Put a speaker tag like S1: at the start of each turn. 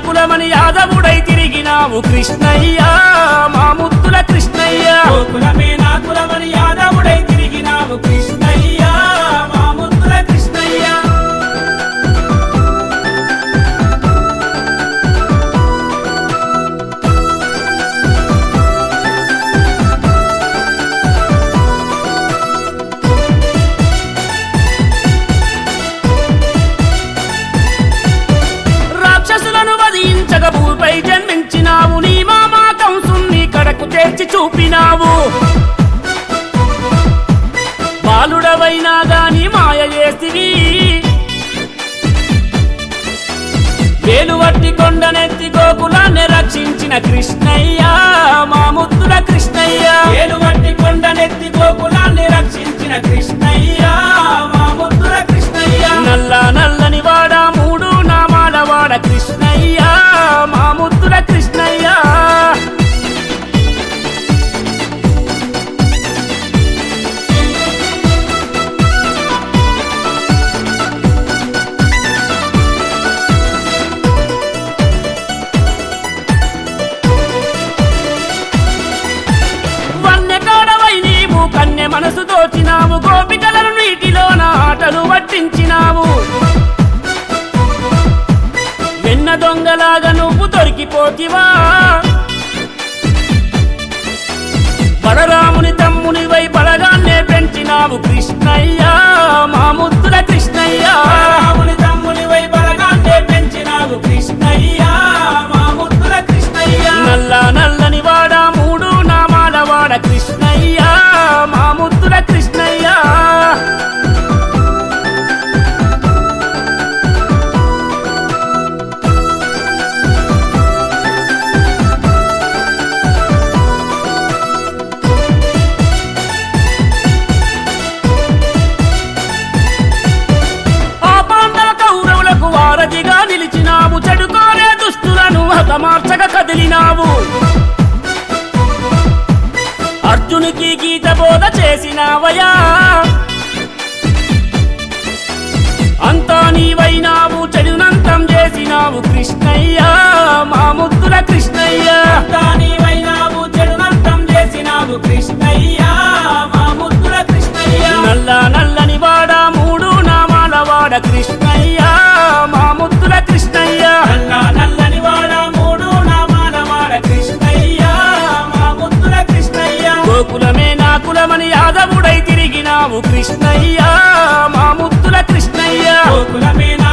S1: కులమని యాదవుడై తిరిగినావు కృష్ణయ్య మా ముద్దుల కృష్ణయ్య
S2: గోకులమే నా కులమని యాదవుడై తిరిగినావు కృష్ణయ్య మా ముద్దుల కృష్ణయ్య
S1: రాక్షసులను వధించక భూపై జన్మించినావు నీ మామా కంసుని కడకు చేర్చి చూపినావు బాలుడవైనా గాని మాయ చేసివి వేలువట్టి కొండనెత్తి గోకులాన్ని రక్షించిన కృష్ణయ్య మా ముద్దుల కృష్ణయ్య
S2: ఏలువట్టి కొండనెత్తి గోకులాన్ని రక్షించిన కృష్ణయ్య మా ముద్దుల కృష్ణయ్య
S1: నల్ల నల్లని వాడ మూడు నామాల వాడ కృష్ణయ్య మా ముద్దుల కృష్ణయ్య వన్యకాడవై నీవు కన్య మనసు దోచినావు గోపికలను నీటిలోన ఆటలు పట్టించినావు వెన్న దొంగలాగా నువ్వు దొరికిపోతివా బలరాముని తమ్ముని వై బలగాన్నే పెంచినావు కృష్ణయ్య మా ముద్దుల కృష్ణయ్య
S2: రాముని తమ్ముని వై బలగాన్నే పెంచినావు కృష్ణయ్య మా ముద్దుల కృష్ణయ్య
S1: నల్ల నల్లని వాడ మూడు నామాల వాడ కృష్ణయ్య మా ముద్దుల కృష్ణయ్య ఆ పాండవ కౌరవులకు వారధిగా నిలిచినావు చెడుకోరే దుష్టులను హతమార్చక కదిలినావు అర్జునికి గీత బోధ చేసినావయా అంతా నీవైనావు చెడునంతం చేసినావు కృష్ణయ్య మా ముద్దుల కృష్ణయ్య
S2: దానివైనావు చెడునంతం చేసినావు కృష్ణయ్య మా ముద్దుల కృష్ణయ్య
S1: నల్ల నల్లని వాడ మూడు నామాల వాడ కృష్ణయ్య మా ముద్దుల కృష్ణయ్య
S2: నల్ల నల్లని వాడ మూడు నామాల వాడ కృష్ణయ్య మా ముద్దుల కృష్ణయ్య
S1: గోకులమే నా కులమని యాదవుడై తిరిగినావు కృష్ణయ్య మా ముద్దుల కృష్ణయ్య
S2: గోకులమే నా